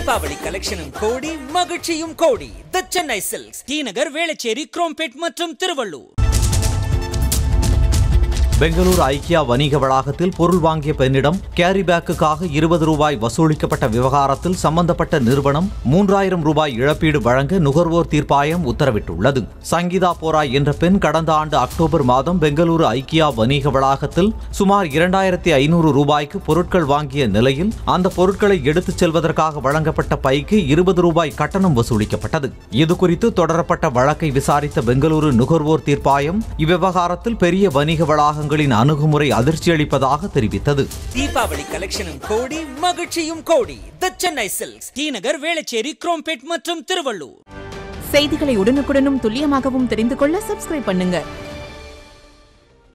தீபாவளி கலெக்ஷனும் கோடி மகிழ்ச்சியும் கோடி the Chennai silks T Nagar Velachery Chromepet மற்றும் திருவள்ளூர் பெங்களூரு ஐக்கியா வணிக வளாகத்தில் பொருள் வாங்கிய பெண்ணிடம் கேரி பேக்குக்காக இருபது ரூபாய் வசூலிக்கப்பட்ட விவகாரத்தில் சம்பந்தப்பட்ட நிறுவனம் மூன்றாயிரம் ரூபாய் இழப்பீடு வழங்க நுகர்வோர் தீர்ப்பாயம் உத்தரவிட்டுள்ளது சங்கீதா போராய் என்ற பெண் கடந்த ஆண்டு அக்டோபர் மாதம் பெங்களூரு ஐக்கியா வணிக வளாகத்தில் சுமார் இரண்டாயிரத்தி ஐநூறு ரூபாய்க்கு பொருட்கள் வாங்கிய நிலையில் அந்த பொருட்களை எடுத்துச் செல்வதற்காக வழங்கப்பட்ட பைக்கு இருபது ரூபாய் கட்டணம் வசூலிக்கப்பட்டது இதுகுறித்து தொடரப்பட்ட வழக்கை விசாரித்த பெங்களூரு நுகர்வோர் தீர்ப்பாயம் இவ்விவகாரத்தில் பெரிய வணிக வளாகங்களின் அணுகுமுறை அதிர்ச்சியளிப்பதாக தெரிவித்தது தீபாவளி கலெக்ஷனும் கோடி மகிழ்ச்சியும் கோடி the Chennai silks T Nagar Velachery Chromepet மற்றும் திருவள்ளூர் செய்திகளை உடனுக்குடனும் துல்லியமாகவும் தெரிந்து கொள்ள சப்ஸ்கிரைப் பண்ணுங்க